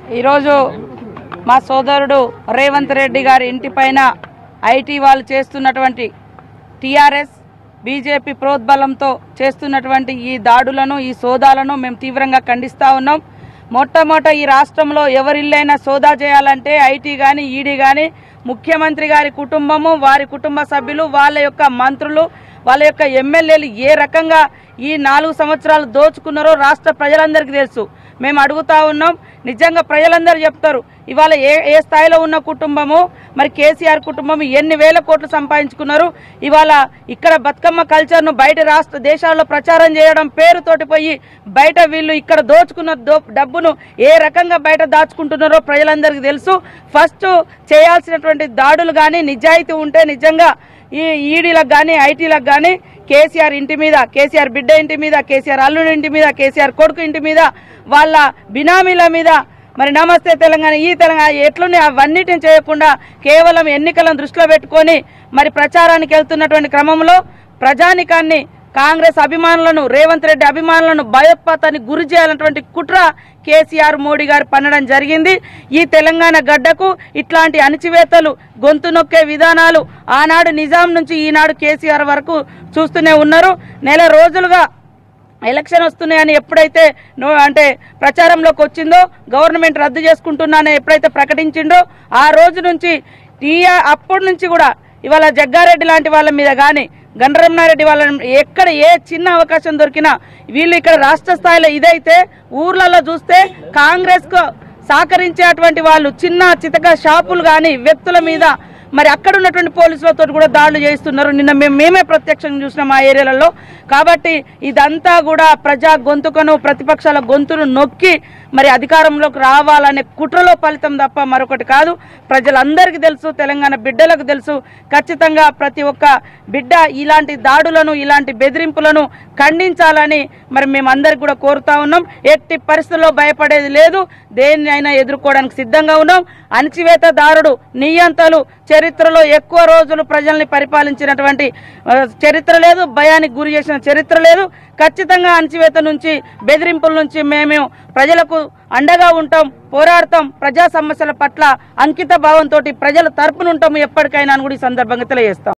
ఈరోజు మా సోదరుడు రేవంత్ రెడ్డి గారి ఇంటి పైన ఐటీ వాళ్ళు చేస్తున్నటువంటి టీఆర్ఎస్ బీజేపీ ప్రోద్బలంతో చేస్తున్నటువంటి ఈ దాడులను ఈ సోదాలను మేము తీవ్రంగా ఖండిస్తూ ఉన్నాం మొట్టమొదట ఈ రాష్ట్రంలో ఎవరిల్లైనా సోదా చేయాలంటే ఐటీ కానీ ఈడీ కానీ ముఖ్యమంత్రి గారి కుటుంబము వారి కుటుంబ సభ్యులు వాళ్ళ యొక్క మంత్రులు వాళ్ళ యొక్క ఎమ్మెల్యేలు ఏ రకంగా ఈ నాలుగు సంవత్సరాలు దోచుకున్నారో రాష్ట్ర ప్రజలందరికీ తెలుసు మేము అడుగుతా ఉన్నాం నిజంగా ప్రజలందరూ చెప్తారు ఇవాళ ఏ ఏ స్థాయిలో ఉన్న కుటుంబము మరి కేసీఆర్ కుటుంబం ఎన్ని వేల కోట్లు సంపాదించుకున్నారు ఇవాళ ఇక్కడ బతుకమ్మ కల్చర్ను బయట రాష్ట్ర దేశాల్లో ప్రచారం చేయడం పేరుతోటి పోయి బయట వీళ్ళు ఇక్కడ దోచుకున్న దో డబ్బును ఏ రకంగా బయట దాచుకుంటున్నారో ప్రజలందరికీ తెలుసు ఫస్ట్ చేయాల్సినటువంటి దాడులు కానీ నిజాయితీ ఉంటే నిజంగా ఈ ఈడీలకు కానీ ఐటీలకు కానీ కేసీఆర్ ఇంటి మీద కేసీఆర్ బిడ్డ ఇంటి మీద కేసీఆర్ అల్లుడి ఇంటి మీద కేసీఆర్ కొడుకు ఇంటి మీద వాళ్ళ బినామీల మీద మరి నమస్తే తెలంగాణ ఈ తెలంగాణ ఎట్లున్నాయి అవన్నిటిని చేయకుండా కేవలం ఎన్నికలను దృష్టిలో పెట్టుకొని మరి ప్రచారానికి వెళ్తున్నటువంటి క్రమంలో ప్రజానికాన్ని కాంగ్రెస్ అభిమానులను రేవంత్ రెడ్డి అభిమానులను భయోత్పాతానికి గురి చేయాలన్నటువంటి కుట్ర కేసీఆర్ మోడీ గారు పన్నడం జరిగింది ఈ తెలంగాణ గడ్డకు ఇట్లాంటి అణిచివేతలు గొంతు నొక్కే విధానాలు ఆనాడు నిజాం నుంచి ఈనాడు కేసీఆర్ వరకు చూస్తూనే ఉన్నారు నెల రోజులుగా ఎలక్షన్ వస్తున్నాయని ఎప్పుడైతే నో అంటే ప్రచారంలోకి వచ్చిందో గవర్నమెంట్ రద్దు చేసుకుంటున్నానని ఎప్పుడైతే ప్రకటించిండో ఆ రోజు నుంచి టీఆ అప్పటి నుంచి కూడా ఇవాళ జగ్గారెడ్డి లాంటి వాళ్ళ మీద కానీ గండ్రమణారెడ్డి వాళ్ళ ఎక్కడ ఏ చిన్న అవకాశం దొరికినా వీళ్ళు ఇక్కడ రాష్ట్ర స్థాయిలో ఇదైతే ఊర్లలో చూస్తే కాంగ్రెస్కు సహకరించేటువంటి వాళ్ళు చిన్న చితక షాపులు కానీ వ్యక్తుల మీద మరి అక్కడ ఉన్నటువంటి పోలీసులతో కూడా దాడులు చేస్తున్నారు నిన్న మేము మేమే ప్రత్యక్షంగా చూసినాం ఆ ఏరియాలలో కాబట్టి ఇదంతా కూడా ప్రజా గొంతుకను ప్రతిపక్షాల గొంతును నొక్కి మరి అధికారంలోకి రావాలనే కుట్రలో ఫలితం తప్ప మరొకటి కాదు ప్రజలందరికీ తెలుసు తెలంగాణ బిడ్డలకు తెలుసు ఖచ్చితంగా ప్రతి ఒక్క బిడ్డ ఇలాంటి దాడులను ఇలాంటి బెదిరింపులను ఖండించాలని మరి మేమందరికి కూడా కోరుతా ఉన్నాం ఎట్టి పరిస్థితుల్లో భయపడేది లేదు దేన్ని అయినా ఎదుర్కోవడానికి సిద్ధంగా ఉన్నాం అణచివేత దారుడు నియంతలు చరిత్రలో ఎక్కువ రోజులు ప్రజల్ని పరిపాలించినటువంటి ఆ, చరిత్ర లేదు భయానికి గురి చేసిన చరిత్ర లేదు ఖచ్చితంగా అణచివేత నుంచి బెదిరింపుల నుంచి మేము ప్రజలకు అండగా ఉంటాం పోరాడతాం ప్రజా సమస్యల పట్ల అంకిత భావంతో ప్రజల తరపున ఉంటాము ఎప్పటికైనా అని కూడా ఈ సందర్భంగా తెలియజేస్తాం